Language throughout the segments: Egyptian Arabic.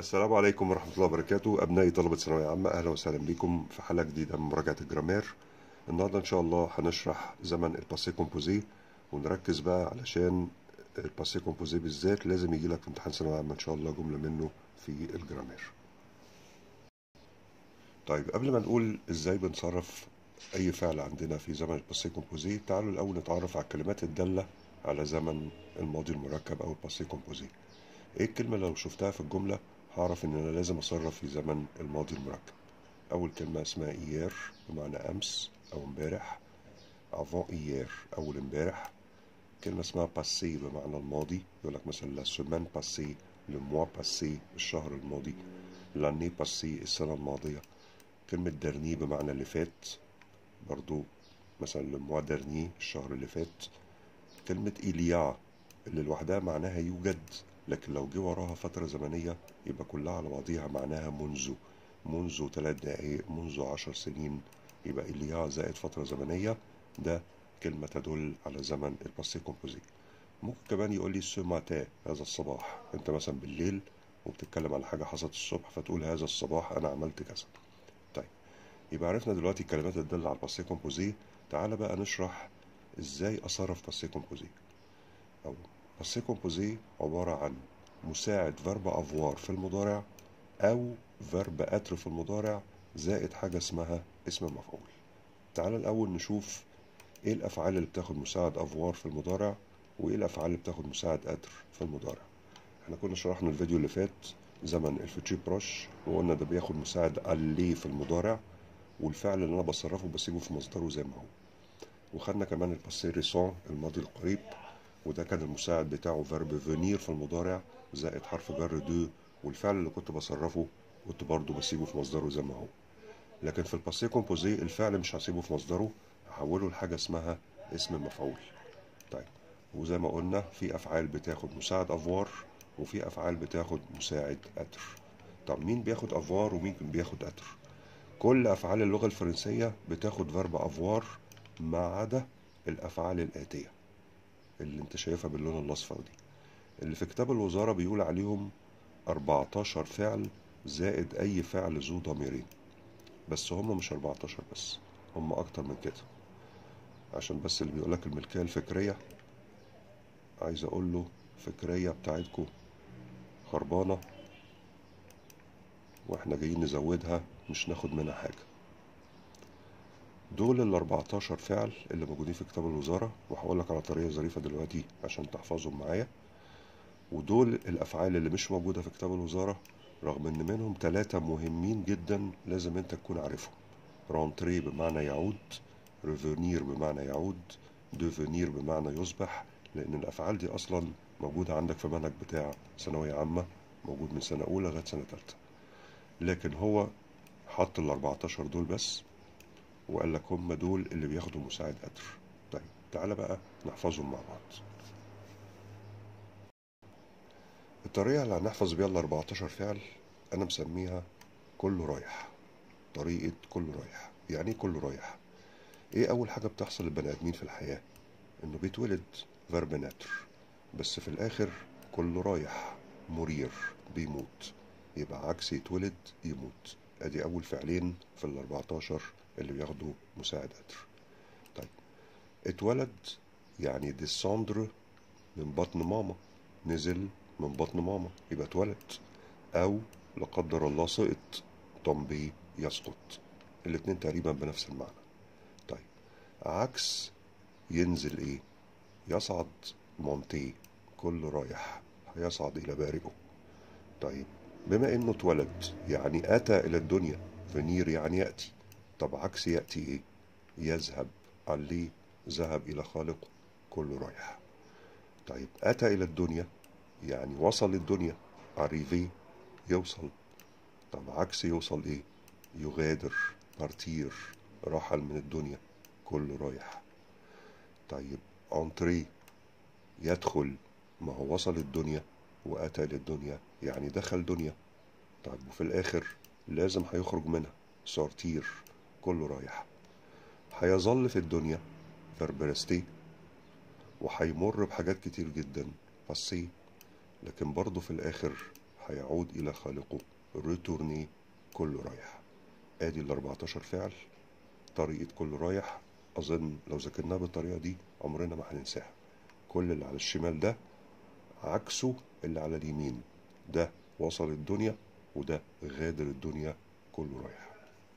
السلام عليكم ورحمة الله وبركاته أبنائي طلبة ثانوية عامة أهلا وسهلا بكم في حلقة جديدة من مراجعة الجرامير النهاردة إن شاء الله هنشرح زمن الباسي كومبوزي ونركز بقى علشان الباسي كومبوزي بالذات لازم يجي لك في امتحان ثانوية عامة إن شاء الله جملة منه في الجرامير طيب قبل ما نقول إزاي بنصرف أي فعل عندنا في زمن الباسي كومبوزي تعالوا الأول نتعرف على الكلمات الدالة على زمن الماضي المركب أو الباسي كومبوزي ايه الكلمة اللي لو شفتها في الجملة هعرف ان انا لازم اصرف في زمن الماضي المركب اول كلمة اسمها ايير بمعنى امس او امبارح افون ايير اول امبارح كلمة اسمها باسي بمعنى الماضي يقول لك مثلا لا سيمان باسي لو موا باسي الشهر الماضي لاني باسي السنة الماضية كلمة درني بمعنى اللي فات برضو مثلا لو موا درني الشهر اللي فات كلمة إيليا اللي لوحدها معناها يوجد لكن لو جه وراها فترة زمنية يبقى كلها على بعضيها معناها منذ منذ ثلاث دقايق منذ عشر سنين يبقى إليا زائد فترة زمنية ده كلمة تدل على زمن الباسي كومبوزي ممكن كمان يقول لي سوماتا هذا الصباح انت مثلا بالليل وبتتكلم على حاجة حصلت الصبح فتقول هذا الصباح أنا عملت كذا طيب يبقى عرفنا دلوقتي الكلمات اللي تدل على الباسي كومبوزي تعالى بقى نشرح ازاي أصرف باسي كومبوزي أو باسي كومبوزي عبارة عن مساعد فيرب افوار في المضارع او فيرب اتر في المضارع زائد حاجة اسمها اسم مفعول تعال الاول نشوف ايه الافعال اللي بتاخد مساعد افوار في المضارع وايه الافعال اللي بتاخد مساعد اتر في المضارع احنا كنا شرحنا الفيديو اللي فات زمن الفوتشي بروش وقلنا ده بياخد مساعد اللي في المضارع والفعل اللي انا بصرفه بسيبه في مصدره زي ما هو وخدنا كمان الباسي ريسون الماضي القريب وده كان المساعد بتاعه فيرب فينير في المضارع زائد حرف جر دو والفعل اللي كنت بصرفه كنت برضه بسيبه في مصدره زي ما هو لكن في الباسي كومبوزي الفعل مش هسيبه في مصدره هحوله لحاجة اسمها اسم مفعول طيب وزي ما قلنا في أفعال بتاخد مساعد أفوار وفي أفعال بتاخد مساعد أتر طب مين بياخد أفوار ومين بياخد أتر كل أفعال اللغة الفرنسية بتاخد فيرب أفوار ما عدا الأفعال الآتية اللي انت شايفها باللون الاصفر دي اللي في كتاب الوزارة بيقول عليهم 14 فعل زائد اي فعل ذو ضميرين بس هم مش 14 بس هم اكتر من كده عشان بس اللي بيقولك الملكية الفكرية عايز اقول له فكرية بتاعتكو خربانة واحنا جايين نزودها مش ناخد منها حاجة دول ال 14 فعل اللي موجودين في كتاب الوزارة وهقول لك على طريقة ظريفة دلوقتي عشان تحفظهم معايا ودول الأفعال اللي مش موجودة في كتاب الوزارة رغم إن منهم ثلاثة مهمين جدا لازم أنت تكون عارفهم رونتري بمعنى يعود ريفونير بمعنى يعود دوفونير بمعنى يصبح لأن الأفعال دي أصلا موجودة عندك في المنهج بتاع ثانوية عامة موجود من سنة أولى لغاية سنة تالتة لكن هو حط ال 14 دول بس وقال لك هم دول اللي بياخدوا مساعد قدر طيب تعالى بقى نحفظهم مع بعض الطريقة اللي هنحفظ بيها ال 14 فعل أنا مسميها كله رايح طريقة كله رايح يعني إيه كله رايح؟ إيه أول حاجة بتحصل للبني آدمين في الحياة؟ إنه بيتولد فيرب ناتر بس في الآخر كله رايح مرير بيموت يبقى عكس يتولد يموت ادي اول فعلين في ال 14 اللي بياخدوا مساعد قدر طيب اتولد يعني ديساندر من بطن ماما نزل من بطن ماما يبقى اتولد او لا قدر الله سقط طنبي يسقط الاتنين تقريبا بنفس المعنى طيب عكس ينزل ايه يصعد مونتي كل رايح هيصعد الى بارئه طيب بما انه اتولد يعني اتى الى الدنيا فنير يعني ياتي طب عكس ياتي ايه يذهب عليه ذهب الى خالقه كله رايح طيب اتى الى الدنيا يعني وصل الدنيا اريفي يوصل طب عكس يوصل ايه يغادر بارتير رحل من الدنيا كله رايح طيب انتري يدخل ما هو وصل الدنيا واتى للدنيا يعني دخل دنيا طيب وفي الاخر لازم هيخرج منها سورتير كله رايح هيظل في الدنيا فربرستي وهيمر بحاجات كتير جدا بسي لكن برضه في الاخر هيعود إلى خالقه ريتورني كله رايح ادي ال 14 فعل طريقة كله رايح أظن لو ذاكرناها بالطريقة دي عمرنا ما هننساها كل اللي على الشمال ده عكسه اللي على اليمين ده وصل الدنيا وده غادر الدنيا كله رايح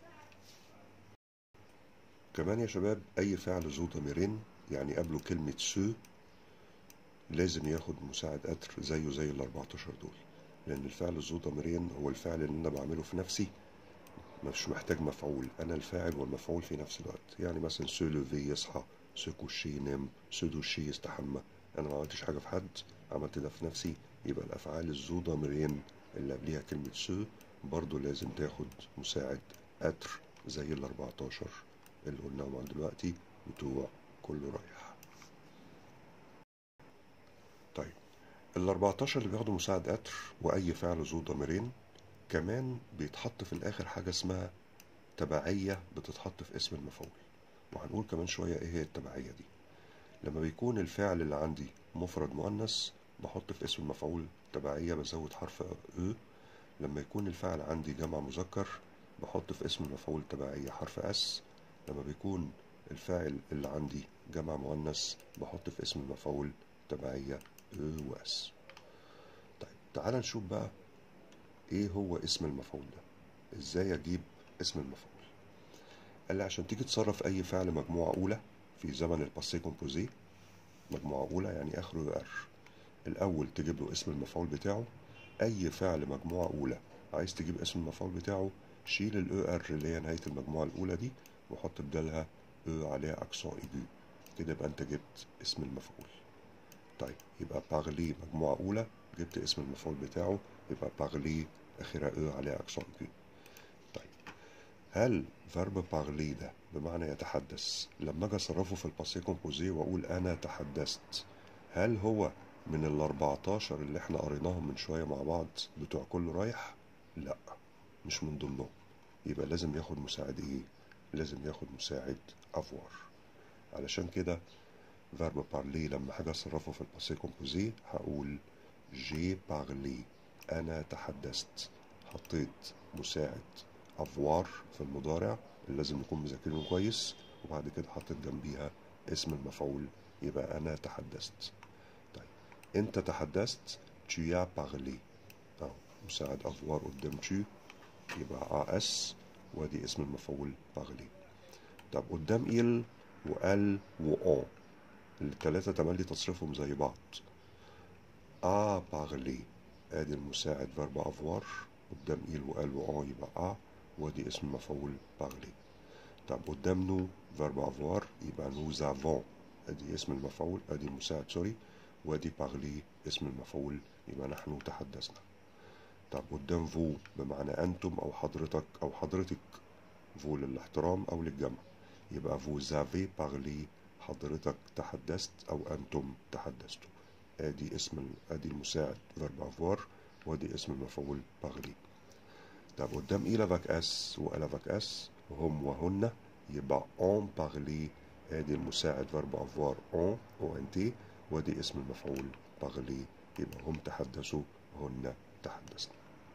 كمان يا شباب أي فعل ذو ضميرين يعني قبله كلمة سو لازم ياخد مساعد قطر زيه زي ال 14 دول لأن الفعل ذو ضميرين هو الفعل اللي أنا بعمله في نفسي مش محتاج مفعول أنا الفاعل والمفعول في نفس الوقت يعني مثلا سو لوفي يصحى سو كوشي ينام سو دوشي يستحمى أنا ما عملتش حاجة في حد عملت ده في نفسي يبقى الأفعال الذو ضميرين اللي قبليها كلمة سو برضو لازم تاخد مساعد قطر زي ال 14 اللي قلناهم عن دلوقتي بتوع كله رايح طيب ال 14 اللي بياخدوا مساعد قطر وأي فعل ذو ضميرين كمان بيتحط في الآخر حاجة اسمها تبعية بتتحط في اسم المفعول وهنقول كمان شوية ايه هي التبعية دي لما بيكون الفعل اللي عندي مفرد مؤنث بحط في اسم المفعول تبعية بزود حرف او لما يكون الفعل عندي جمع مذكر بحط في اسم المفعول تبعية حرف اس لما بيكون الفاعل اللي عندي جمع مؤنث بحط في اسم المفعول تبعية او واس طيب تعال نشوف بقى ايه هو اسم المفعول ده ازاي اجيب اسم المفعول قال لي عشان تيجي تصرف اي فعل مجموعة اولى في زمن الباسي كومبوزي مجموعة اولى يعني اخره ار الاول تجيب له اسم المفعول بتاعه اي فعل مجموعة اولى عايز تجيب اسم المفعول بتاعه شيل الاو ار اللي هي نهاية المجموعة الاولى دي وحط بدالها او عليها اكسون ايجو كده يبقى انت جبت اسم المفعول طيب يبقى بارلي مجموعة اولى جبت اسم المفعول بتاعه يبقى بارلي اخرها او عليها اكسون ايجو طيب هل فيرب بارلي ده بمعنى يتحدث لما اجي اصرفه في الباسي كومبوزي واقول انا تحدثت هل هو من ال 14 اللي احنا قريناهم من شويه مع بعض بتوع كل رايح لا مش من ضمنهم يبقى لازم ياخد مساعد ايه لازم ياخد مساعد افوار علشان كده فيرب بارلي لما حاجه اصرفه في الباسي كومبوزي هقول جي بارلي انا تحدثت حطيت مساعد افوار في المضارع اللي لازم نكون مذاكرينه كويس وبعد كده حطيت جنبيها اسم المفعول يبقى انا تحدثت طيب انت تحدثت tu as parlé اهو مساعد افوار قدام tu يبقى اس وادي اسم المفعول parler طب قدام il وال وان التلاتة تملي تصريفهم زي بعض a parlé ادي المساعد فيرب افوار قدام il وال وان يبقى a وادي اسم المفعول parler طب قدام نو فيرب افوار يبقى nous avons ادي اسم المفعول ادي المساعد سوري وادي بارلي اسم المفعول يبقى نحن تحدثنا طب قدام فو بمعنى انتم او حضرتك او حضرتك فو للاحترام او للجمع يبقى فو زافي بارلي حضرتك تحدثت او انتم تحدثتوا ادي اسم ادي المساعد فيرب افوار وادي اسم المفعول بارلي طب قدام إلى فاك اس وإلى فاك اس هم وهن يبقى اون بارلي ادي المساعد فيرب افوار اون او ان تي وادي اسم المفعول بارلي يبقى هم تحدثوا هن تحدثنا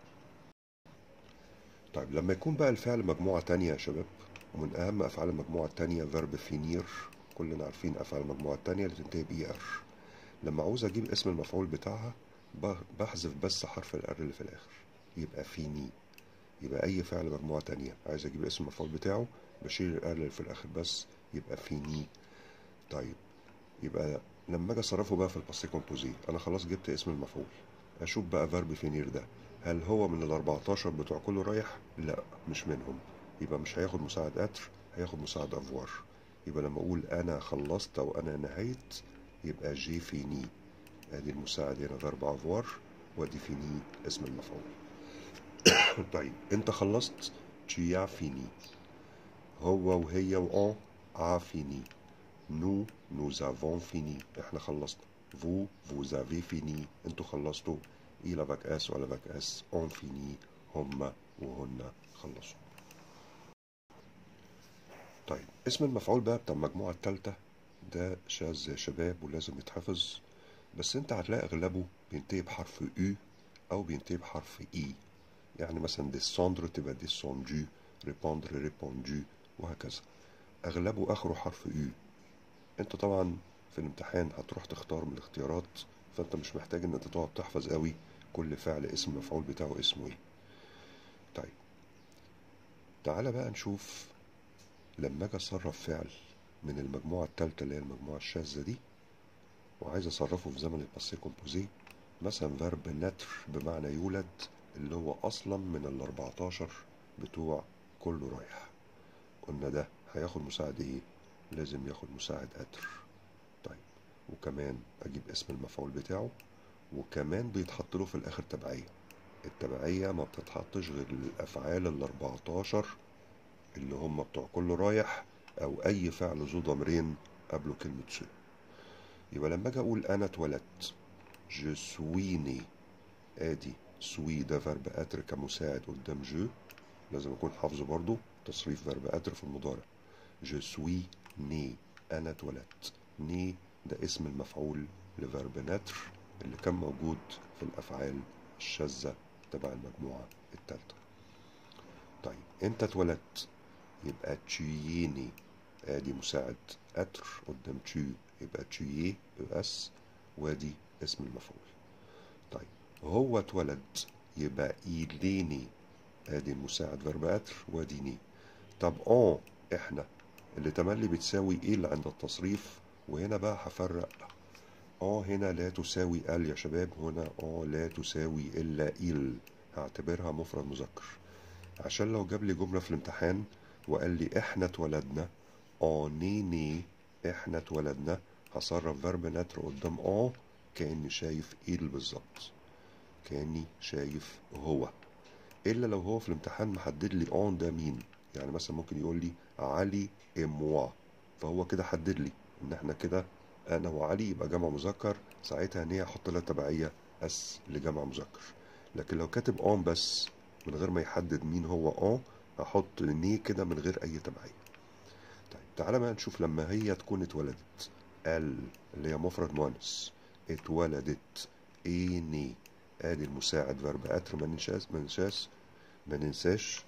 طيب لما يكون بقى الفعل مجموعة تانية يا شباب ومن أهم أفعال المجموعة التانية فيرب فينير كلنا عارفين أفعال المجموعة التانية اللي تنتهي بإي آر لما عاوز أجيب اسم المفعول بتاعها بحذف بس حرف الآر اللي في الآخر يبقى فيني يبقى أي فعل مجموعة تانية عايز أجيب اسم المفعول بتاعه بشيل الآر اللي في الآخر بس يبقى فيني طيب يبقى لما أجي أصرفه بقى في الباسي كومبوزي أنا خلاص جبت اسم المفعول أشوف بقى فيرب فينير ده هل هو من ال 14 بتوع كله رايح؟ لا مش منهم يبقى مش هياخد مساعد قطر هياخد مساعد افوار يبقى لما اقول انا خلصت او انا نهيت يبقى جي فيني ادي المساعد هنا فيرب افوار وادي فيني اسم المفعول طيب انت خلصت تشيا فيني هو وهي وان ا فيني نو نوز افون فيني احنا خلصنا فو فوز افي فيني انتوا خلصتوا إلى فاك اس ولا فاك اس اون فيني هما وهن خلصوا طيب اسم المفعول بقى بتاع المجموعة التالتة ده شاذ يا شباب ولازم يتحفظ بس انت هتلاقي اغلبه بينتهي بحرف او أو بينتهي بحرف إي يعني مثلا descendre تبقى descendu répondre répondu وهكذا أغلبه آخره حرف يو أنت طبعا في الامتحان هتروح تختار من الاختيارات فأنت مش محتاج إن أنت تقعد تحفظ قوي كل فعل اسم المفعول بتاعه اسمه إيه طيب تعالى بقى نشوف لما أجي أصرف فعل من المجموعة التالتة اللي هي المجموعة الشاذة دي وعايز أصرفه في زمن الباسيه كومبوزي مثلا فيرب نتر بمعنى يولد اللي هو أصلا من ال 14 بتوع كله رايح قلنا ده هياخد مساعد ايه لازم ياخد مساعد قدر طيب وكمان اجيب اسم المفعول بتاعه وكمان بيتحط له في الاخر تبعية التبعية ما بتتحطش غير للافعال ال 14 اللي هم بتوع كله رايح او اي فعل ذو ضميرين قبله كلمة سو يبقى لما اجي اقول انا اتولدت je suis né ادي سوي ده فيرب اتر كمساعد قدام جو لازم اكون حافظه برضو تصريف فيرب اتر في المضارع je suis né انا اتولدت ني ده اسم المفعول لفيرب نتر اللي كان موجود في الافعال الشاذة تبع المجموعة التالتة طيب انت اتولدت يبقى تشييني ادي مساعد اتر قدام تشي يبقى تشيي اس وادي اسم المفعول طيب هو اتولد يبقى إيليني ادي المساعد فيرب اتر وادي ني طب اه احنا اللي تملي بتساوي إيل عند التصريف وهنا بقى هفرق اه هنا لا تساوي ال يا شباب هنا اه لا تساوي الا إيل هعتبرها مفرد مذكر عشان لو جاب لي جملة في الامتحان وقال لي احنا اتولدنا اه ني ني احنا اتولدنا هصرف فيرب نتر قدام اه كأني شايف إيل بالظبط كأني شايف هو إلا لو هو في الامتحان محدد لي اون ده مين يعني مثلا ممكن يقول لي علي اموا فهو كده حدد لي ان احنا كده انا وعلي يبقى جمع مذكر ساعتها ان هي احط لها تبعيه اس لجمع مذكر لكن لو كاتب اون بس من غير ما يحدد مين هو اون هحط ني كده من غير اي تبعيه طيب تعالى بقى نشوف لما هي تكون اتولدت ال اللي هي مفرد مؤنث اتولدت اني ادي المساعد فيرب اتر ما ننساش ما ننساش ما ننساش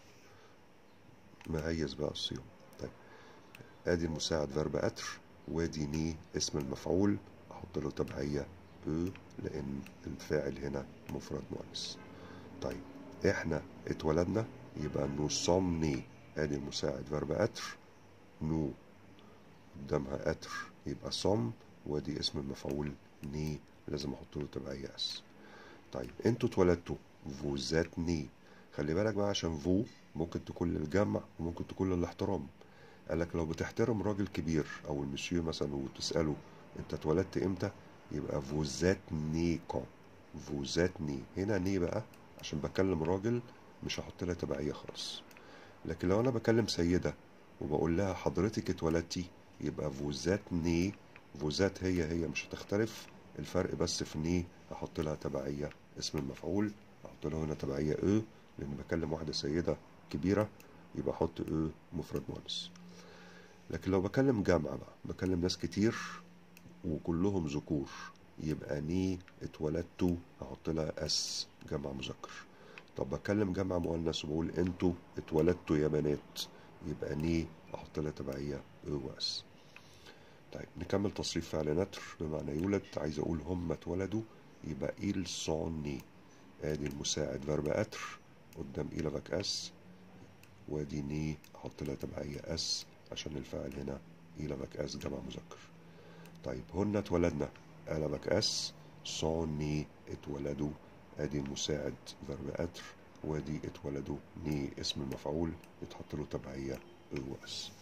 مهيز بقى الصيام طيب ادي المساعد فيرب اتر وادي ني اسم المفعول احط له تبعيه او لان الفاعل هنا مفرد مؤنث طيب احنا اتولدنا يبقى نو صمني ادي المساعد فيرب اتر نو قدامها اتر يبقى صم وادي اسم المفعول ني لازم احط له تبعيه اس طيب انتوا اتولدتوا فوزات ني خلي بالك بقى عشان فو ممكن تكون للجمع وممكن تكون للاحترام قالك لو بتحترم راجل كبير او المسيو مثلا وتساله انت اتولدت امتى يبقى فوزات ني كون فوزات ني هنا ني بقى عشان بكلم راجل مش هحط لها تبعيه خالص لكن لو انا بكلم سيده وبقول لها حضرتك اتولدتي يبقى فوزات ني فوزات هي هي مش هتختلف الفرق بس في ني احط لها تبعيه اسم المفعول احط له هنا تبعيه او لان بكلم واحده سيده كبيره يبقى احط او مفرد مؤنث لكن لو بكلم جامعه بقى بكلم ناس كتير وكلهم ذكور يبقى ني اتولدتوا احط لها اس جمع مذكر طب بكلم جمع مؤنث وبقول انتوا اتولدتوا يا بنات يبقى ني احط لها تبعيه او واس طيب نكمل تصريف فعل نتر بمعنى يولد عايز اقول هم اتولدوا يبقى إيل سون ني ادي المساعد فيرب اتر قدام إيلافك اس وادي ني احط لها تبعية اس عشان الفاعل هنا إيلافك اس جمع مذكر طيب هن اتولدنا إيلافك اس سون ني اتولدوا ادي المساعد فيرب اتر وادي اتولدوا ني اسم المفعول يتحط له تبعية او اس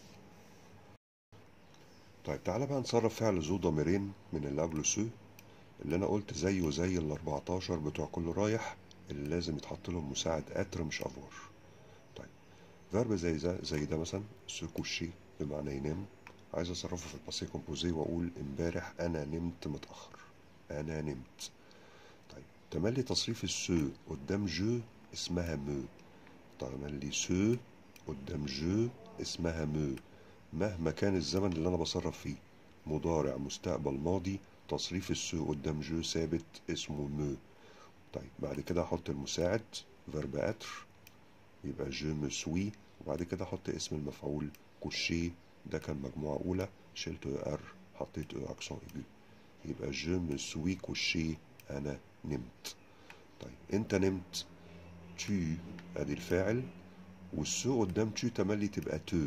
طيب تعالى بقى نصرف فعل ذو ضميرين من اللي قبله سو اللي انا قلت زيه زي ال 14 بتوع كل رايح اللي لازم يتحط لهم مساعد اتر مش افوار طيب فيرب زي ده زي ده مثلا سو كوشي بمعنى ينام عايز اصرفه في الباسيه كومبوزي واقول امبارح انا نمت متاخر انا نمت طيب تملي تصريف السو قدام جو اسمها مو تملي سو قدام جو اسمها مو مهما كان الزمن اللي انا بصرف فيه مضارع مستقبل ماضي تصريف السو قدام جو ثابت اسمه مو طيب بعد كده احط المساعد فيرب اتر يبقى جو مو سوي وبعد كده احط اسم المفعول كوشي ده كان مجموعة أولى شلت او ار حطيت او اكسون ايجو يبقى جو مو سوي كوشي أنا نمت طيب أنت نمت تو أدي الفاعل والسو قدام تو تملي تبقى تو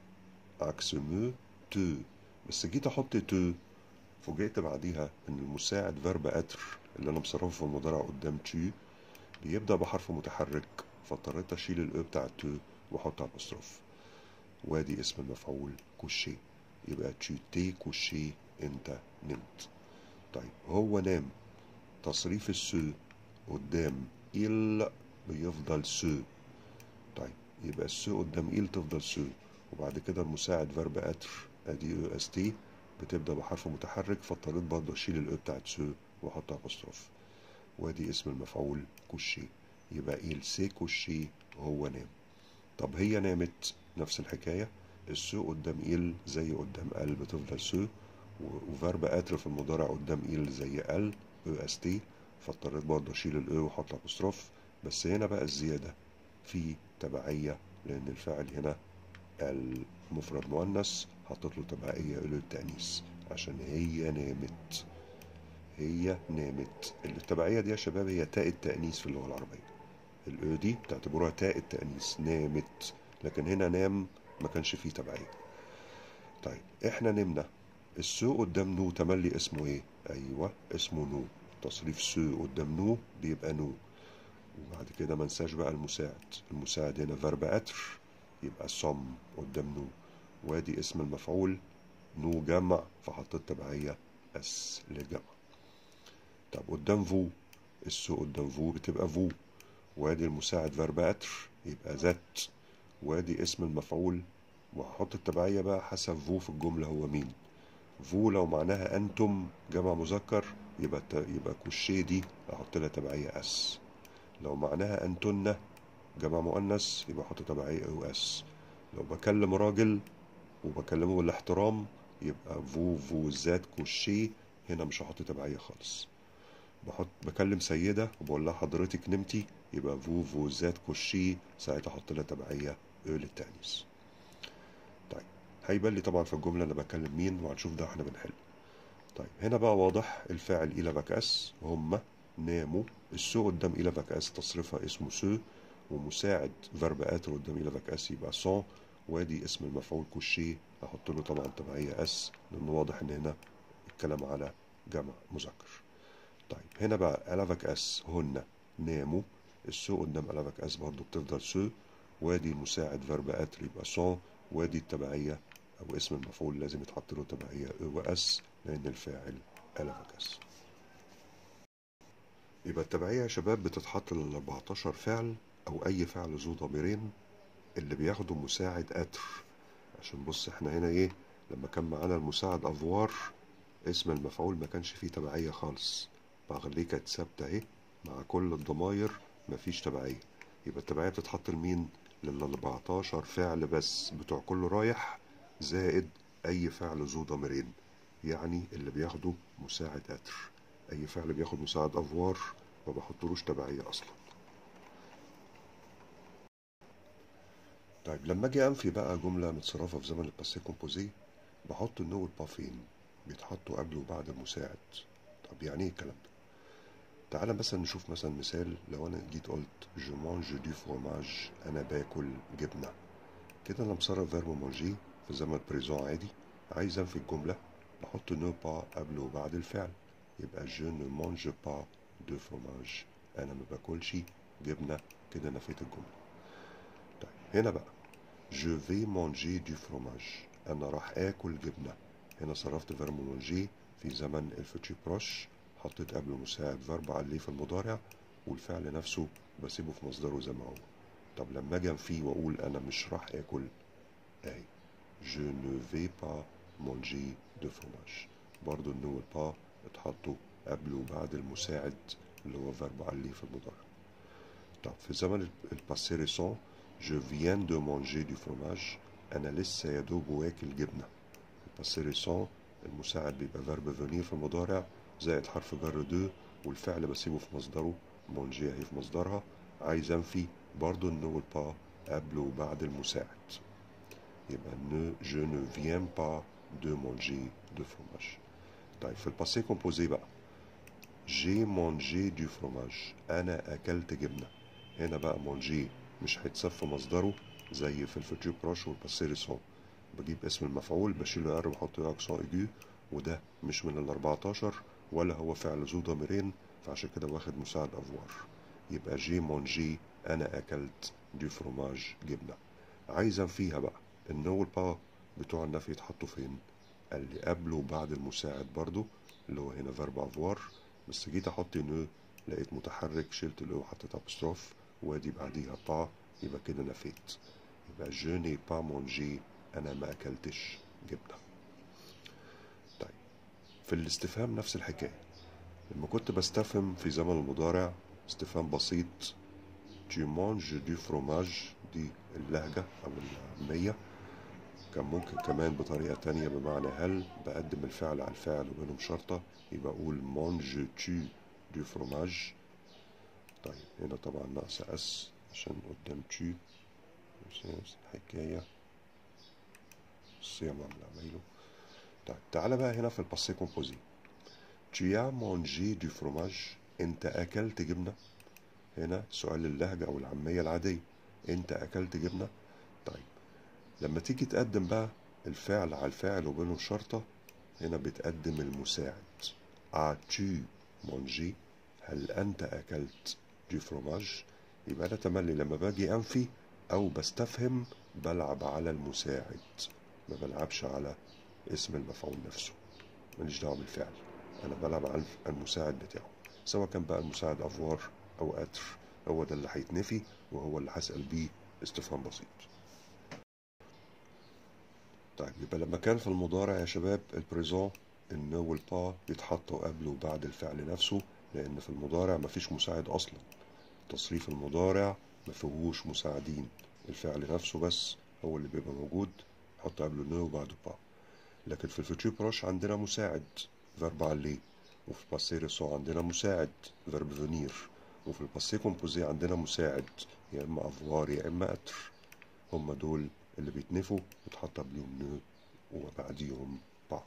عكس مو تو بس جيت أحط تو فوجئت بعديها إن المساعد فيرب أتر اللي أنا مصرفه في المضارع قدام تو بيبدأ بحرف متحرك فاضطريت أشيل الأو بتاع تو وأحط أبوستروف وادي اسم المفعول كوشي يبقى tu t'es couché انت نمت طيب هو نام تصريف السو قدام il بيفضل سو طيب يبقى السو قدام il تفضل سو وبعد كده المساعد فيرب اتر ادي او اس تي بتبدا بحرف متحرك فاضطريت برضه اشيل الاو بتاعت سو واحط ابوستروف وادي اسم المفعول كوشي يبقى il s'est couché هو نام طب هي نامت نفس الحكايه السو قدام إيل زي قدام ال بتفضل سو وفرب اتر في المضارع قدام إيل زي ال او اس تي فاضطريت برضه اشيل الاو واحط ابوستروف بس هنا بقى الزياده في تبعيه لان الفاعل هنا المفرد مؤنث حطيت له تبعيه له التانيث عشان هي نامت هي نامت التبعيه دي يا شباب هي تاء التانيث في اللغه العربيه الاو دي بتعتبروها تاء التانيث نامت لكن هنا نام ما كانش فيه تبعية طيب احنا نمنا السو قدام نو تملي اسمه ايه ايوه اسمه نو تصريف سو قدام نو بيبقى نو وبعد كده ما ننساش بقى المساعد المساعد هنا فيرب اتر يبقى صم قدام نو وادي اسم المفعول نو جمع فحطيت تبعية اس لجمع طب قدام فو السو قدام فو بتبقى فو وادي المساعد فيرب اتر يبقى ذات وادي اسم المفعول وهحط التبعية بقى حسب فو في الجملة هو مين فو لو معناها أنتم جمع مذكر يبقى يبقى كوشيه دي أحط لها تبعية أس لو معناها أنتن جمع مؤنث يبقى أحط تبعية أو أس لو بكلم راجل وبكلمه بالاحترام يبقى فو فو ذات كوشيه هنا مش هحط تبعية خالص بحط بكلم سيدة وبقول لها حضرتك نمتي يبقى فو فو ذات كوشيه ساعتها أحط لها تبعية أو للتأنيث طيب هيبان لي طبعا في الجملة أنا بكلم مين وهنشوف ده احنا بنحل طيب هنا بقى واضح الفاعل إلى فاكاس هم ناموا السو قدام إلى فاكاس تصريفها اسمه سو ومساعد فيرب اتر قدام إلى فاكاس يبقى سون وادي اسم المفعول كوشيه أحط له طبعا تبعية اس لأنه واضح إن هنا الكلام على جمع مذكر طيب هنا بقى ألافك اس هن ناموا السو قدام ألافك اس برضه بتفضل سو وادي المساعد فيرب اتر يبقى سون وادي التبعية أو اسم المفعول لازم يتحط له تبعية او اس لأن الفاعل ألافك اس يبقى التبعية يا شباب بتتحط لل 14 فعل أو أي فعل ذو ضميرين اللي بياخدوا مساعد اتر عشان بص احنا هنا ايه لما كان معانا المساعد افوار اسم المفعول ما كانش فيه تبعية خالص بغليه كانت ثابتة اهي مع كل الضماير مفيش تبعية يبقى التبعية بتتحط لمين لل 14 فعل بس بتوع كل رايح زائد اي فعل ذو ضميرين يعني اللي بياخدوا مساعد اتر اي فعل بياخد مساعد افوار ما بحطلوش تبعية اصلا طيب لما اجي انفي بقى جمله متصرفه في زمن الباسيه كومبوزي بحط النو والبا فين بيتحطوا قبل وبعد المساعد طب يعني ايه الكلام ده تعالى مثلا نشوف مثلا مثال لو انا جيت قلت جو مانج دو فروماج انا باكل جبنه كده انا مصرف فيرب مانجي في زمن بريزون عادي عايز انفي الجمله بحط نو با قبل وبعد الفعل يبقى جو نو مانج با دو فروماج انا ما باكلش جبنه كده نفيت الجمله طيب هنا بقى je vais manger du fromage أنا راح آكل جبنة هنا صرفت فيرب manger في زمن الفوتشي بروش حطيت قبله مساعد فيرب عليه في المضارع والفعل نفسه بسيبه في مصدره زي ما هو طب لما أجي أنفيه وأقول أنا مش راح آكل أهي je ne vais pas manger de fromage برضو النو والبا اتحطوا قبل وبعد المساعد اللي هو فيرب عليه في المضارع طب في زمن الباسي ريسون Je viens de manger du fromage. أنا لسه يا دوب واكل جبنة. الباسي ريسون المساعد بيبقى فيرب فونير في المضارع زائد حرف جر دو والفعل بسيبه في مصدره مونجي اهي في مصدرها عايز انفي برضو النو والبا قبل وبعد المساعد يبقى ne je ne viens pas de manger de fromage طيب في الباسي كومبوزي بقى j'ai mangé du fromage انا اكلت جبنه هنا بقى مونجي مش هيتساب في مصدره زي في الفيتيو بروش والباسي ريسون بجيب اسم المفعول بشيل ار وبحط اكسون ايجو وده مش من ال 14 ولا هو فعل ذو ضميرين فعشان كده واخد مساعد افوار يبقى جي مونجي انا اكلت دي فروماج جبنه عايزا فيها بقى النو والبا بتوع النفي يتحطوا فين قال لي قبل وبعد المساعد برضو اللي هو هنا فيرب افوار بس جيت احط نو لقيت متحرك شلت الاو وحطيت ابستروف وادي بعديها با يبقى كده نفيت يبقى جو ني با مونجي انا ما اكلتش جبنه طيب في الاستفهام نفس الحكايه لما كنت بستفهم في زمن المضارع استفهام بسيط tu manges du fromage دي اللهجة أو العامية كان ممكن كمان بطريقة تانية بمعنى هل بقدم الفعل على الفعل وبينهم شرطة يبقى أقول manges tu du fromage طيب هنا طبعا ناقص اس عشان قدام tu نفس الحكاية الصيام عاملة عمايله طيب تعالى بقى هنا في الباسي كومبوزي tu as mangé du fromage انت اكلت جبنة هنا سؤال اللهجة او العامية العادية انت اكلت جبنة طيب لما تيجي تقدم بقى الفعل على الفاعل وبينهم شرطة هنا بتقدم المساعد as-tu mangé هل انت اكلت دي فروماج يبقى انا تملي لما باجي انفي او بستفهم بلعب على المساعد ما بلعبش على اسم المفعول نفسه ماليش دعوه بالفعل انا بلعب على المساعد بتاعه سواء كان بقى المساعد افوار او اتر هو ده اللي هيتنفي وهو اللي هسال بيه استفهام بسيط طيب يبقى لما كان في المضارع يا شباب البريزون النو والبا بيتحطوا قبل وبعد الفعل نفسه لان في المضارع مفيش مساعد اصلا تصريف المضارع مفيهوش مساعدين الفعل نفسه بس هو اللي بيبقى موجود حط قبله نو وبعده با لكن في الفيتشر بروش عندنا مساعد فيرب عليه وفي الباسي ريسون عندنا مساعد فيرب فينير وفي الباسي كومبوزي عندنا مساعد يا اما افوار يا اما اتر هم دول اللي بيتنفوا بتحط قبلهم نو وبعديهم با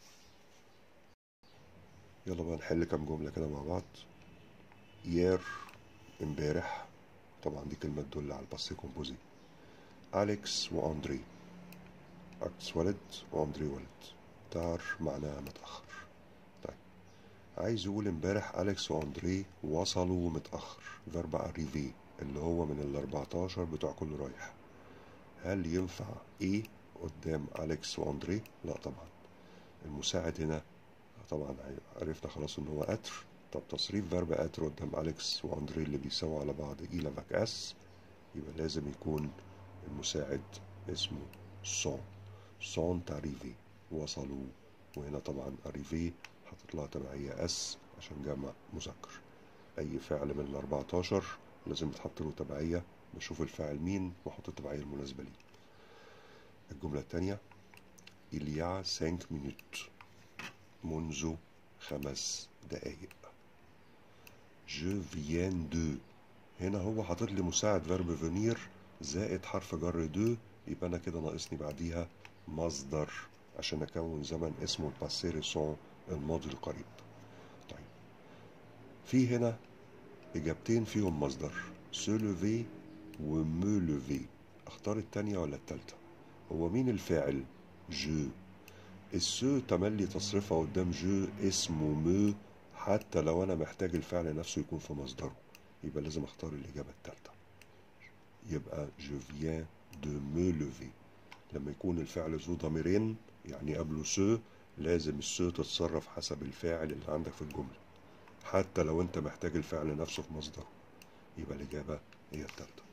يلا بقى نحل كام جملة كده مع بعض يير امبارح طبعا دي كلمة تدل على الباسي كومبوزي أليكس وأندري أليكس ولد وأندري ولد تار معناها متأخر طيب عايز يقول امبارح أليكس وأندري وصلوا متأخر فيرب أريفي اللي هو من ال 14 بتوع كل رايح هل ينفع ايه قدام أليكس وأندري؟ لا طبعا المساعد هنا طبعا عرفنا خلاص ان هو اتر طب تصريف فيرب اتر قدام أليكس وأندري اللي بيساووا على بعض إلى فاك اس يبقى لازم يكون المساعد اسمه سون سون تاريفي وصلوا وهنا طبعا أريفي حاطط لها تبعية اس عشان جمع مذكر أي فعل من ال 14 لازم يتحط له تبعية بشوف الفاعل مين واحط التبعية المناسبة ليه الجملة التانية il y a 5 minutes منذ خمس دقايق je viens de هنا هو حاطط لي مساعد فيرب فينير زائد حرف جر دو يبقى انا كده ناقصني بعديها مصدر عشان اكون زمن اسمه الباسي ريسون الماضي القريب طيب في هنا اجابتين فيهم مصدر سو لوفي ومو لوفي اختار التانية ولا التالتة هو مين الفاعل جو السو تملي تصرفها قدام جو اسمه مو حتى لو انا محتاج الفعل نفسه يكون في مصدره يبقى لازم اختار الاجابة التالتة يبقى جو فيان دو مو لوفي لما يكون الفعل ذو ضميرين يعني قبله سو لازم السو تتصرف حسب الفاعل اللي عندك في الجملة حتى لو انت محتاج الفعل نفسه في مصدره يبقى الإجابة هي التالتة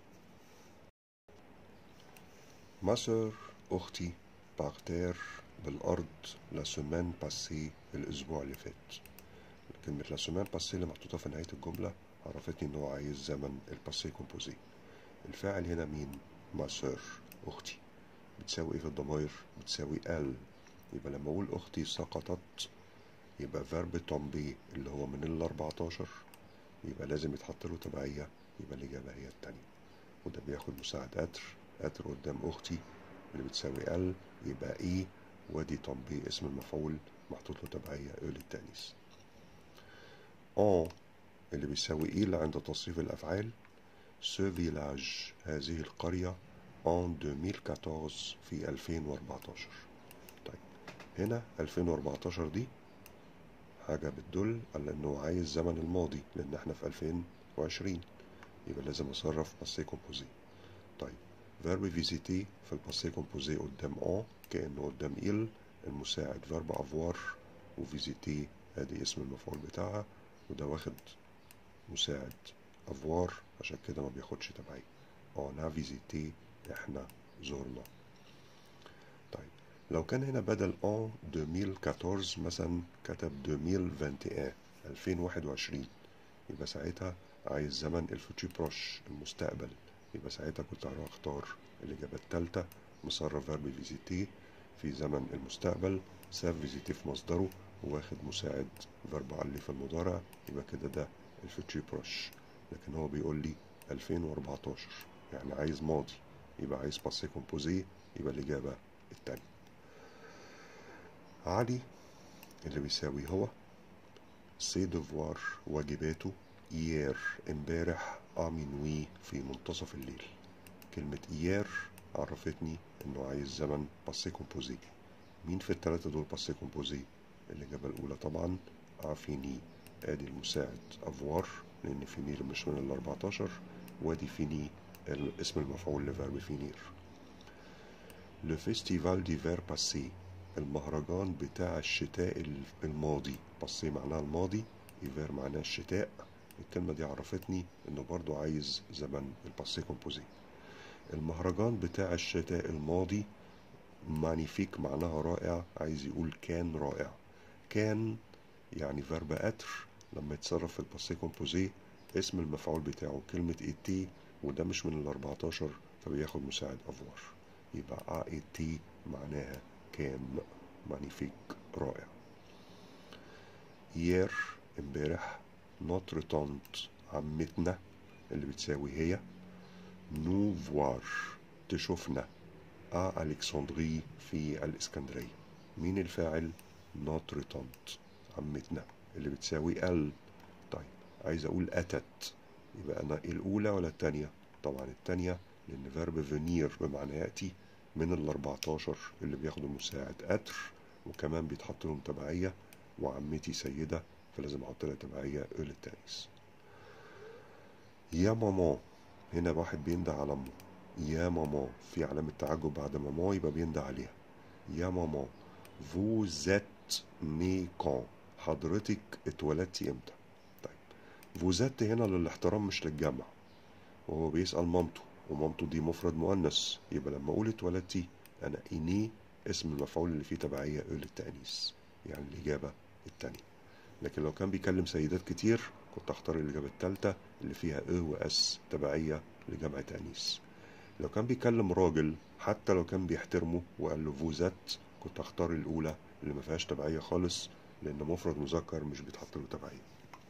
مصر أختي باغتير بالأرض لا سومان باسي الأسبوع اللي فات كلمة لا سومان باسي اللي محطوطة في نهاية الجملة عرفتني إن هو عايز زمن الباسي كومبوزي الفاعل هنا مين؟ مصر أختي بتساوي إيه في الضمائر؟ بتساوي ال يبقى لما أقول أختي سقطت يبقى فيرب تومبي اللي هو من ال 14 يبقى لازم يتحط له تبعية يبقى الإجابة هي التانية وده بياخد مساعد أتر أتر قدام أختي اللي بتساوي ال يبقى إي وادي تنبيه اسم المفعول محطوط له تبعية أو للتانيث أن اللي بيساوي إيل عند تصريف الأفعال سو فيلاج هذه القرية en 2014 في 2014 طيب هنا 2014 دي حاجة بتدل على انه عايز زمن الماضي لان احنا في 2020 يبقى لازم اصرف باسي كومبوزي طيب فيرب فيزيتي في الباسي كومبوزي قدام ان كانه قدام إل المساعد فيرب افوار وفيزيتي ادي اسم المفعول بتاعها وده واخد مساعد افوار عشان كده ما بياخدش تبعية اون فيزيتي احنا زرنا طيب لو كان هنا بدل ان 2014 مثلا كتب 2021 2021 يبقى ساعتها عايز زمن الفوتشي بروش المستقبل يبقى ساعتها كنت هختار الإجابة التالتة مصرف فيرب فيزيتي في زمن المستقبل ساف فيزيتي في مصدره واخد مساعد فيرب علي في المضارع يبقى كده ده الفوتشي بروش لكن هو بيقول لي 2014 يعني عايز ماضي يبقى عايز باسي كومبوزي يبقى الإجابة التانية علي اللي بيساوي هو سي ديفوار واجباته إيير امبارح أمينوي في منتصف الليل كلمة إيير عرفتني إنه عايز زمن باسي كومبوزي مين في التلاتة دول باسي كومبوزي الإجابة الأولى طبعا أفيني آدي المساعد أفوار لأن فينير مش من الأربعتاشر وادي فيني اسم المفعول لفيرب فينير لو فيستيفال ديفير باسي المهرجان بتاع الشتاء الماضي باسي معناها الماضي ايفير معناها الشتاء الكلمة دي عرفتني انه برضو عايز زمن الباسي كومبوزي المهرجان بتاع الشتاء الماضي مانيفيك معناها رائع عايز يقول كان رائع كان يعني فيرب اتر لما يتصرف في الباسي كومبوزي اسم المفعول بتاعه كلمة ايتي وده مش من الأربعتاشر فبياخد مساعد أفوار يبقى ايتي معناها كان مانيفيك رائع يير امبارح نوتر تونت عمتنا اللي بتساوي هي نو فوار تشوفنا ا الكسندري في الاسكندريه مين الفاعل نوتر تونت عمتنا اللي بتساوي ال طيب عايز اقول اتت يبقى انا الاولى ولا التانية طبعا التانية لان فيرب فينير بمعنى ياتي من ال 14 اللي بياخدوا مساعد اتر وكمان بيتحط لهم تبعيه وعمتي سيده فلازم احط لها تبعيه او للتانيث يا ماما هنا واحد بينده على امه يا ماما في علامة تعجب بعد ماما يبقى بينده عليها يا ماما فوزات ني كون حضرتك اتولدتي امتى طيب فوزات هنا للاحترام مش للجمع وهو بيسأل مامته ومامته دي مفرد مؤنث يبقى لما اقول اتولدتي انا اني اسم المفعول اللي فيه تبعية او للتأنيث يعني الإجابة التانية لكن لو كان بيكلم سيدات كتير كنت اختار الإجابة التالتة اللي فيها او واس تبعية لجمع تأنيث لو كان بيكلم راجل حتى لو كان بيحترمه وقال له فوزات كنت اختار الأولى اللي ما فيهاش تبعية خالص لأن مفرد مذكر مش بيتحط له تبعية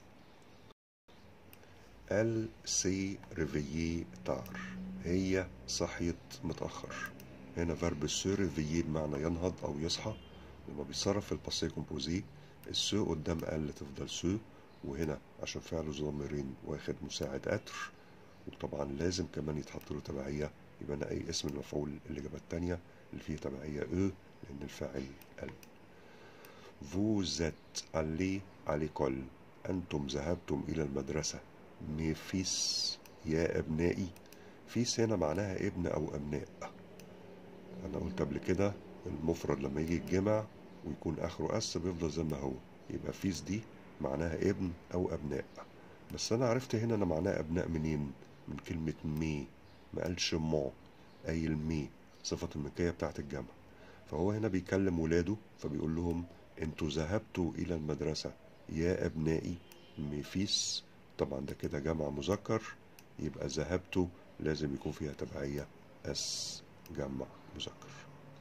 ال سي ريفيي تار هي صحيت متأخر هنا فيرب سو ريفيي بمعنى ينهض أو يصحى لما بيتصرف في الباسي كومبوزي السو قدام ال تفضل سو وهنا عشان فعله ضميرين واخد مساعد اتر وطبعا لازم كمان يتحط له تبعية يبقى أنا أي اسم المفعول الإجابة التانية اللي فيه تبعية أو لأن الفاعل ال Vous êtes allé à l'école أنتم ذهبتم إلى المدرسة مي فيس يا أبنائي فيس هنا معناها ابن أو أبناء أنا قلت قبل كده المفرد لما يجي الجمع ويكون آخره أس بيفضل زي ما هو يبقى فيس دي معناها ابن أو أبناء بس أنا عرفت هنا أنا معناها أبناء منين من كلمة مي ما قالش ما أي المي صفة الملكية بتاعت الجمع فهو هنا بيكلم ولاده فبيقول لهم انتوا ذهبتوا إلى المدرسة يا أبنائي ميفيس طبعا ده كده جمع مذكر يبقى ذهبتوا لازم يكون فيها تبعية اس جمع مذكر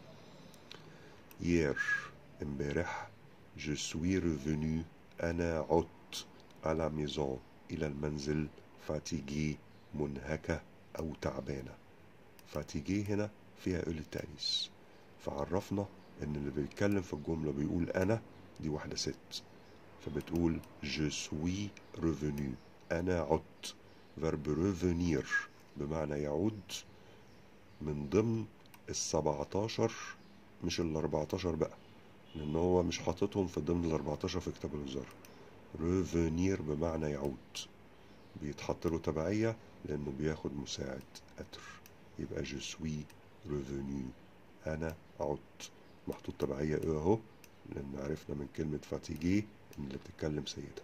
يير امبارح je suis revenu أنا عدت à la maison إلى المنزل فاتيجي منهكة أو تعبانة فاتيجي هنا فيها قلة تأنيث فعرفنا إن اللي بيتكلم في الجملة بيقول أنا دي واحدة ست فبتقول je suis revenu أنا عدت verb revenir بمعنى يعود من ضمن السبعتاشر مش الأربعتاشر بقى لأن هو مش حاططهم في ضمن الأربعتاشر في كتاب الوزارة revenir بمعنى يعود بيتحط له تبعية لأنه بياخد مساعد أتر يبقى je suis revenu أنا عدت محطوط تبعية إيه أهو لأن عرفنا من كلمة فاتيجي إن اللي بتتكلم سيدة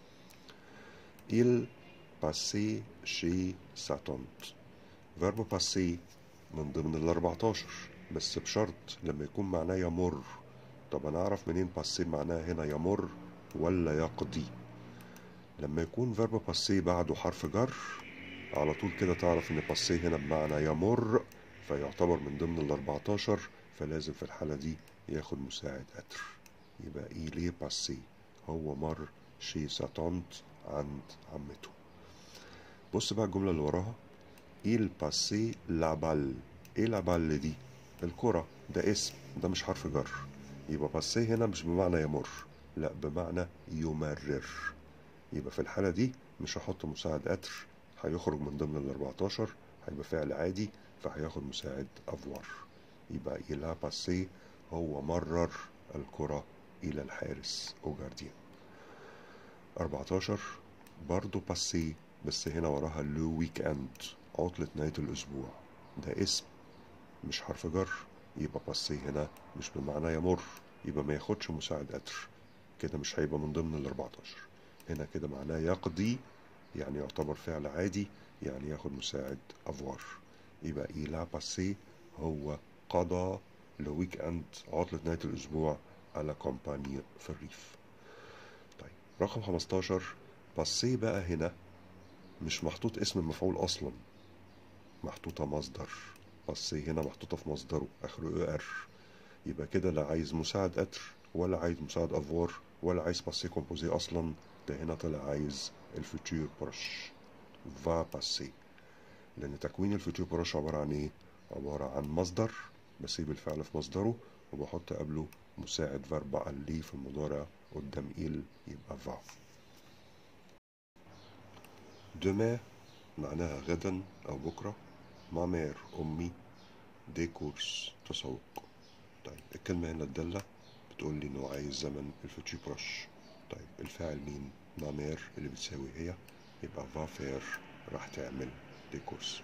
il passait chez sa tante verbe passer من ضمن ال 14 بس بشرط لما يكون معناه يمر طب انا اعرف منين باسي معناه هنا يمر ولا يقضي لما يكون فيرب باسي بعده حرف جر على طول كده تعرف ان باسي هنا بمعنى يمر فيعتبر من ضمن ال 14 فلازم في الحالة دي ياخد مساعد أتر يبقى إيليه باسي هو مر شي ساتونت عند عمته بص بقى الجملة اللي وراها il passait la balle ايه la balle دي الكرة ده اسم ده مش حرف جر يبقى باسي هنا مش بمعنى يمر لا بمعنى يمرر يبقى في الحالة دي مش هحط مساعد أتر هيخرج من ضمن ال 14 هيبقى فعل عادي فهياخد مساعد أفوار يبقى إلى باسي هو مرر الكرة إلى الحارس أو جارديان 14 برضو باسي بس هنا وراها لو ويك اند عطلة نهاية الأسبوع ده اسم مش حرف جر يبقى باسي هنا مش بمعنى يمر يبقى ما ياخدش مساعد أتر كده مش هيبقى من ضمن ال 14 هنا كده معناه يقضي يعني يعتبر فعل عادي يعني ياخد مساعد أفوار يبقى إيلا باسي هو قضى الويك اند عطلة نهاية الأسبوع على كومباني في الريف طيب رقم 15 باسي بقى هنا مش محطوط اسم المفعول أصلا محطوطة مصدر باسي هنا محطوطة في مصدره آخره اي ار يبقى كده لا عايز مساعد أتر ولا عايز مساعد أفوار ولا عايز باسي كومبوزي أصلا ده هنا طلع عايز الفوتور بروش فا باسي لأن تكوين الفوتور بروش عبارة عن إيه؟ عبارة عن مصدر بسيب الفعل في مصدره وبحط قبله مساعد فيرب اللي في المضارع قدام إيل يبقى فا demain معناها غدا أو بكرة ما مير أمي دي كورس تسوق طيب الكلمة هنا الدالة بتقول لي إنه عايز زمن الفوتشي بروش طيب الفاعل مين؟ ما مير اللي بتساوي هي يبقى فا فير راح تعمل دي كورس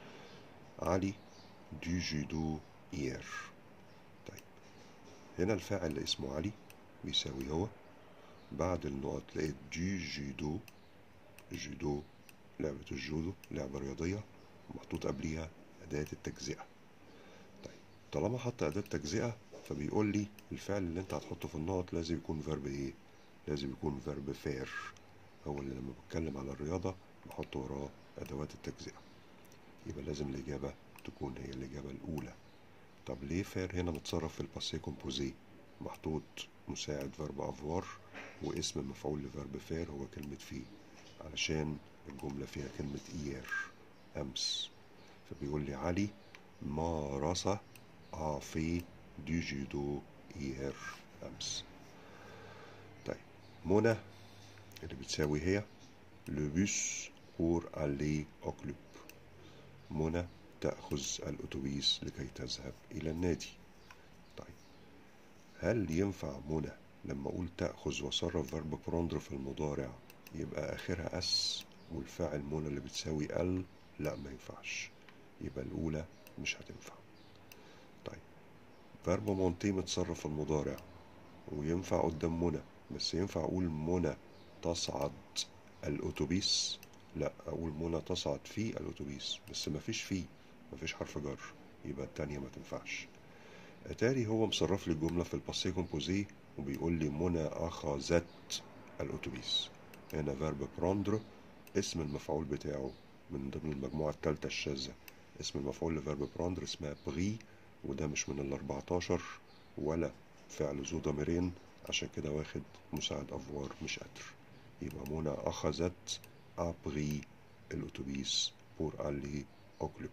علي دو جودو إير طيب هنا الفاعل اللي اسمه علي بيساوي هو بعد النقط لقيت دو جودو جودو لعبة الجودو لعبة رياضية محطوط قبليها أداة التجزئة طيب طالما حط أداة تجزئة فبيقول لي الفعل اللي أنت هتحطه في النقط لازم يكون فيرب إيه؟ لازم يكون فيرب فير هو اللي لما بتكلم على الرياضة بحط وراه أدوات التجزئة يبقى لازم الإجابة تكون هي الإجابة الأولى طب ليه فير هنا متصرف في الباسي كومبوزي محطوط مساعد فيرب أفوار واسم المفعول لفيرب فير هو كلمة في علشان الجملة فيها كلمة إير أمس فبيقول لي علي مارس في دو جودو إير أمس طيب منى اللي بتساوي هي لو بوس بور ألي أو كلوب منى تأخذ الأتوبيس لكي تذهب إلى النادي طيب هل ينفع منى لما أقول تأخذ وأصرف فيرب بروندر في المضارع يبقى آخرها أس والفاعل منى اللي بتساوي ال لا ما ينفعش يبقى الأولى مش هتنفع طيب فيرب مونتي متصرف في المضارع وينفع قدام منى بس ينفع أقول منى تصعد الأتوبيس لا أقول منى تصعد في الأتوبيس بس مفيش فيه مفيش حرف جر يبقى التانية ما تنفعش أتاري هو مصرف لي الجملة في الباسي كومبوزي وبيقول لي منى أخذت الأتوبيس هنا فيرب بروندر اسم المفعول بتاعه من ضمن المجموعة التالتة الشاذة اسم المفعول لفيرب بروندر اسمها بغي وده مش من ال 14 ولا فعل ذو ضميرين عشان كده واخد مساعد أفوار مش قدر يبقى منى أخذت a pris الأتوبيس pour aller au club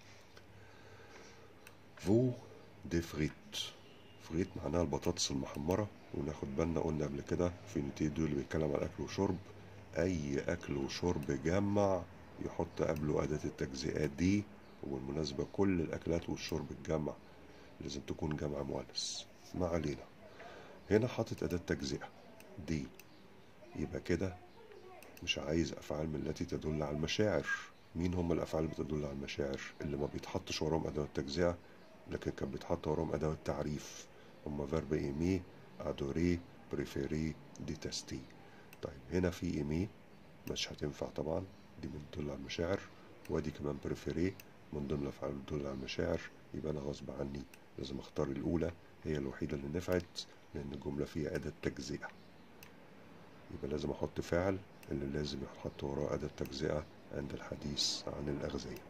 vous des frites فريت معناها البطاطس المحمرة وناخد بالنا قلنا قبل كده في نوتي دول اللي بيتكلم عن أكل وشرب أي أكل وشرب جمع يحط قبله أداة التجزئة دي وبالمناسبة كل الأكلات والشرب الجمع لازم تكون جمع مؤنث ما علينا هنا حاطط أداة تجزئة دي يبقى كده مش عايز أفعال من التي تدل على المشاعر مين هم الأفعال اللي بتدل على المشاعر اللي ما بيتحطش وراهم أداة التجزئة لكن كان بيتحط وراهم أداة التعريف هما فيرب ايمي ادوري بريفيري ديتستي طيب هنا في ايمي مش هتنفع طبعا دي من تدل على المشاعر وادي كمان بريفيري من ضمن الافعال اللي بتدل على المشاعر يبقى انا غصب عني لازم اختار الاولى هي الوحيده اللي نفعت لان الجمله فيها اداه تجزئه يبقى لازم احط فعل اللي لازم يحط وراه اداه تجزئه عند الحديث عن الاغذيه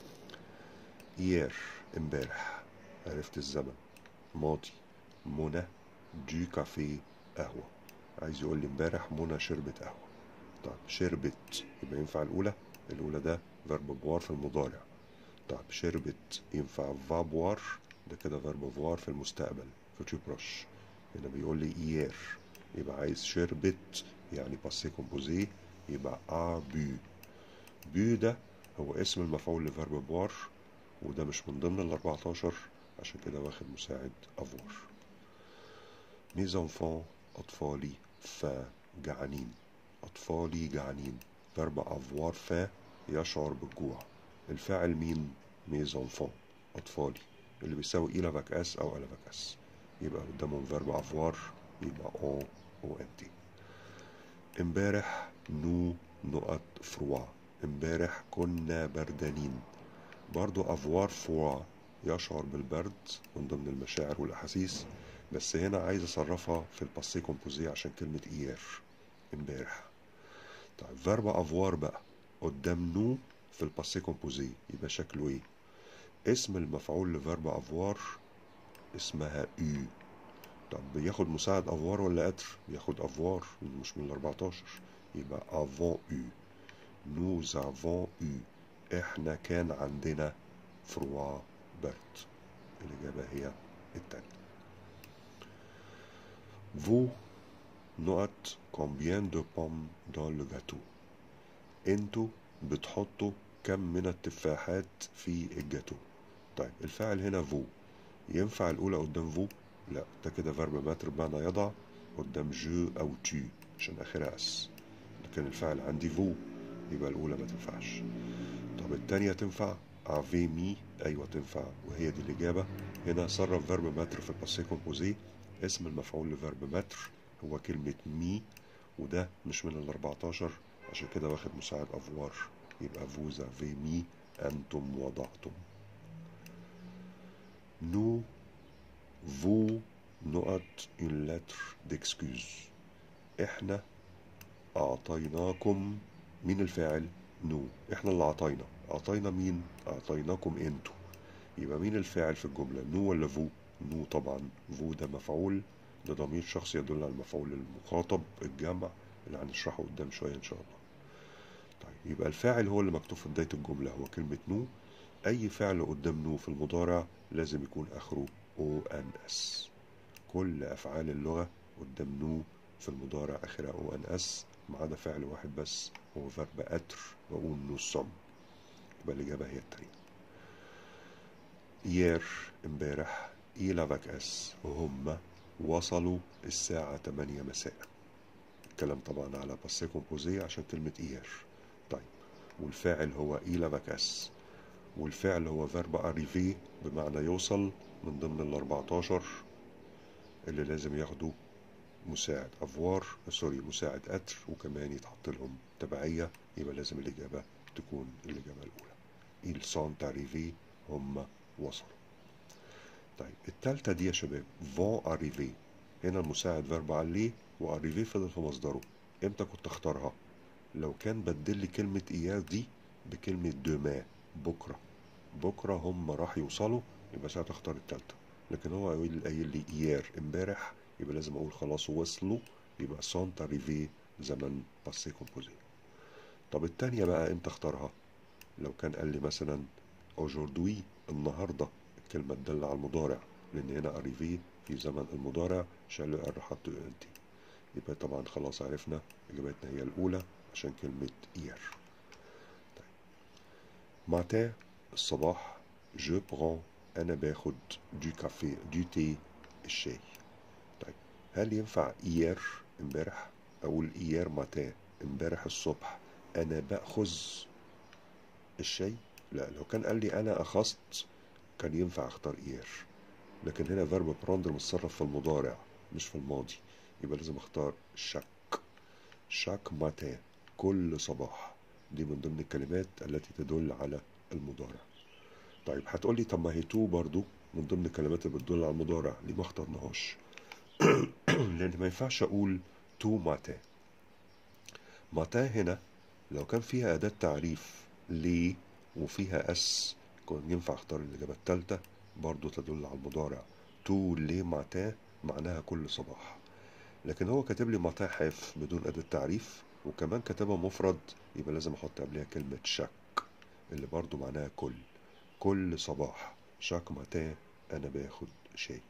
يير امبارح عرفت الزمن ماضي منى دي كافيه قهوة عايز يقول لي امبارح منى شربت قهوة طيب شربت يبقى ينفع الأولى الأولى ده فيرب بوار في المضارع طيب شربت ينفع فابوار ده كده فيرب فوار في المستقبل فيوتشر بروش هنا بيقول لي إيير يبقى عايز شربت يعني باسي كومبوزي يبقى ا بو بو ده هو اسم المفعول لفيرب بوار وده مش من ضمن ال 14 عشان كده واخد مساعد افوار ميز انفون اطفالي فا جعانين اطفالي جعانين فيرب افوار فا يشعر بالجوع الفاعل مين ميز انفون اطفالي اللي بيساوي إلى فاكاس او ألا فاكاس يبقى قدامهم فيرب افوار يبقى او او ان تي امبارح نو نقط فروا امبارح كنا بردانين برضو افوار فوا يشعر بالبرد من ضمن المشاعر والاحاسيس بس هنا عايز اصرفها في الباسي كومبوزي عشان كلمة ايير امبارح طيب فيرب افوار بقى قدام نو في الباسي كومبوزي يبقى شكله ايه اسم المفعول لفيرب افوار اسمها او طب بياخد مساعد افوار ولا قدر بياخد افوار مش من ال 14 يبقى افون او نوز افون او احنا كان عندنا فروا برد الإجابة هي التانية Vous نقط combien de pommes dans le gâteau انتوا بتحطوا كم من التفاحات في الجاتو طيب الفاعل هنا فو ينفع الأولى قدام فو لا ده كده فيرب ماتر بمعنى يضع قدام جو أو تي عشان آخرها اس لكن الفاعل عندي فو يبقى الأولى ما تنفعش طب التانية تنفع افي مي ايوه تنفع وهي دي الاجابه هنا صرف فيرب ماتر في الباسي كومبوزي اسم المفعول لفيرب ماتر هو كلمه مي وده مش من ال 14 عشان كده واخد مساعد افوار يبقى فوزا في مي انتم وضعتم نو فو نقط une lettre d'excuse احنا اعطيناكم مين الفاعل نو احنا اللي اعطينا اعطينا مين اعطيناكم انتوا يبقى مين الفاعل في الجملة نو ولا فو نو طبعا فو ده مفعول ده ضمير شخص يدل على المفعول المخاطب الجمع اللي هنشرحه قدام شوية ان شاء الله طيب يبقى الفاعل هو اللي مكتوب في بداية الجملة هو كلمة نو اي فعل قدام نو في المضارع لازم يكون اخره او ان اس كل افعال اللغة قدام نو في المضارع اخرها او ان اس ما عدا فعل واحد بس هو فيرب اتر واقول نو صم يبقى الإجابة هي التانية يير امبارح إلى فاكاس وهم وصلوا الساعة 8 مساء الكلام طبعا على باسي كومبوزي عشان كلمة إير طيب والفاعل هو إلى فاكاس والفعل هو فيرب أريفي بمعنى يوصل من ضمن ال 14 اللي لازم ياخدوا مساعد أفوار سوري مساعد أتر وكمان يتحط لهم تبعية يبقى لازم الإجابة تكون الإجابة الأولى ils sont arrivés هم وصلوا طيب التالتة دي يا شباب vont arriver هنا المساعد فيرب عليه واريفي فضل في مصدره امتى كنت اختارها لو كان بدل لي كلمة اياه دي بكلمة دوما بكرة بكرة هم راح يوصلوا يبقى ساعتها اختار التالتة لكن هو قايل قايل لي ايار امبارح يبقى لازم اقول خلاص وصلوا يبقى سونت اريفي زمن باسي كومبوزي طب التانية بقى امتى اختارها لو كان قال لي مثلا aujourd'hui النهاردة الكلمة تدل على المضارع لأن هنا arrivé في زمن المضارع شال ار حط انت يبقى طبعا خلاص عرفنا إجابتنا هي الأولى عشان كلمة إير طيب ماتان الصباح جو برون أنا باخد دو كافي دو تي الشاي طيب هل ينفع إير امبارح أقول إير ماتان امبارح الصبح أنا بأخذ الشاي لا لو كان قال لي أنا أخذت كان ينفع أختار إير لكن هنا فيرب براندر متصرف في المضارع مش في الماضي يبقى لازم اختار شك شاك ماتان كل صباح دي من ضمن الكلمات التي تدل على المضارع طيب هتقولي طب ما هي تو برضو من ضمن الكلمات اللي بتدل على المضارع ليه ما اخترناهاش لان ما ينفعش اقول تو ماتان ماتان هنا لو كان فيها اداة تعريف ليه وفيها اس كان ينفع اختار الاجابة التالتة برضو تدل على المضارع تو ليه ماتان معناها كل صباح لكن هو كاتب لي ماتان حاف بدون أداة تعريف وكمان كتبها مفرد يبقى لازم أحط قبلها كلمة شك اللي برضو معناها كل كل صباح شاك ماتان أنا باخد شاي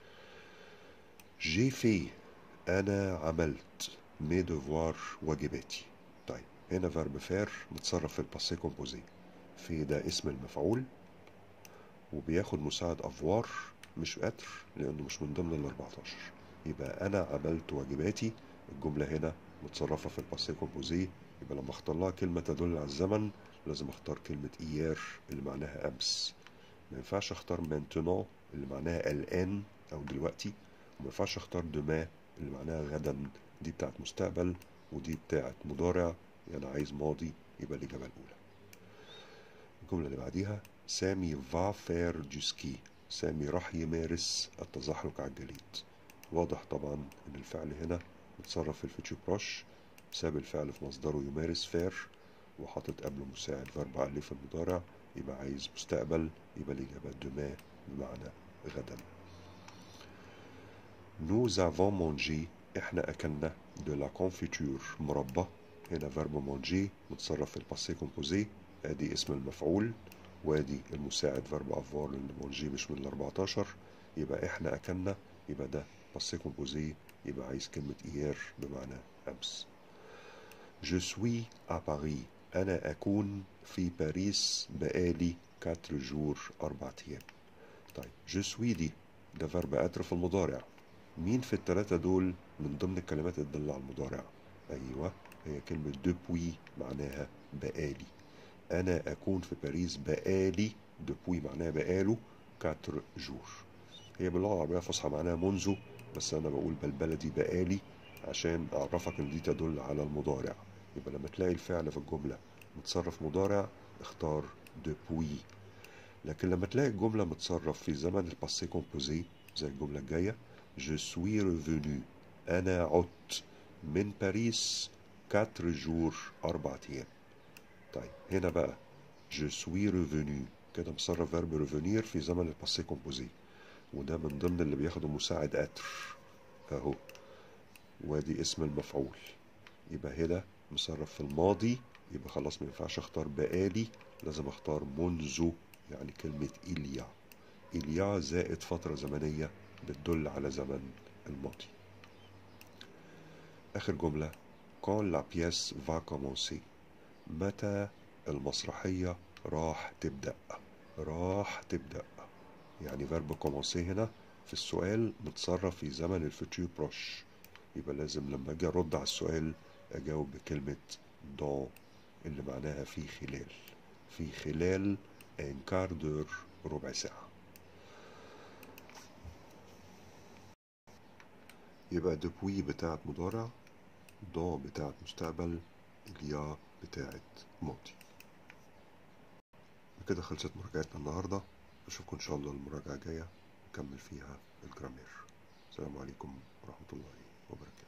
جي في أنا عملت مي ديفوار واجباتي طيب هنا فيرب فير متصرف في الباسي كومبوزي في ده اسم المفعول وبياخد مساعد افوار مش قتر لانه مش من ضمن ال 14 يبقى انا عملت واجباتي الجمله هنا متصرفه في الباسي كومبوزي يبقى لما اختار لها كلمه تدل على الزمن لازم اختار كلمه ايير اللي معناها امس ما ينفعش اختار مانتونون اللي معناها الان او دلوقتي وما ينفعش اختار دما اللي معناها غدا دي بتاعت مستقبل ودي بتاعت مضارع يعني عايز ماضي يبقى الاجابه الاولى الجمله اللي بعديها سامي فا فير دو سكي سامي راح يمارس التزحلق على الجليد واضح طبعا ان الفعل هنا متصرف في الفيتشر بروش ساب الفعل في مصدره يمارس فير وحاطط قبله مساعد فيرب عليه في المضارع يبقى عايز مستقبل يبقى الإجابة دما بمعنى غدا Nous avons mangé احنا أكلنا de la confiture مربى هنا فيرب manger متصرف في الباسي كومبوزي ادي اسم المفعول وادي المساعد فيرب افوار لان مونجي مش من ال 14 يبقى احنا اكلنا يبقى ده باسي كومبوزي يبقى عايز كلمة إيير بمعنى أمس Je suis à Paris أنا أكون في باريس بقالي 4 جور أربع أيام طيب je suis دي ده فيرب أتر في المضارع مين في التلاتة دول من ضمن الكلمات اللي تدل على المضارع أيوة هي كلمة دوبوي معناها بقالي أنا أكون في باريس بقالي دوبوي معناها بقاله 4 جور هي باللغة العربية الفصحى معناها منذ بس أنا بقول بالبلدي بقالي عشان أعرفك إن دي تدل على المضارع يبقى لما تلاقي الفعل في الجملة متصرف مضارع اختار دوبوي لكن لما تلاقي الجملة متصرف في زمن الباسي كومبوزي زي الجملة الجاية Je suis revenu أنا عدت من باريس 4 جور أربع أيام طيب هنا بقى je suis revenu كده مصرف فيرب revenir في زمن الباسي كومبوزي وده من ضمن اللي بياخدوا مساعد اتر اهو وادي اسم المفعول يبقى هنا مصرف في الماضي يبقى خلاص ما ينفعش اختار بقالي لازم اختار منذ يعني كلمة إليا إليا زائد فترة زمنية بتدل على زمن الماضي آخر جملة quand la pièce va commencer متى المسرحية راح تبدأ راح تبدأ يعني فيرب كومونسي هنا في السؤال متصرف في زمن الفيتور بروش يبقى لازم لما اجي ارد على السؤال اجاوب بكلمة دون اللي معناها في خلال في خلال ان كاردور ربع ساعة يبقى دوبوي بتاعت مضارع دون بتاعت مستقبل اليا بتاعت ماضي كده خلصت مراجعتنا النهاردة أشوفكم إن شاء الله المراجعة الجاية نكمل فيها الجرامير السلام عليكم ورحمة الله وبركاته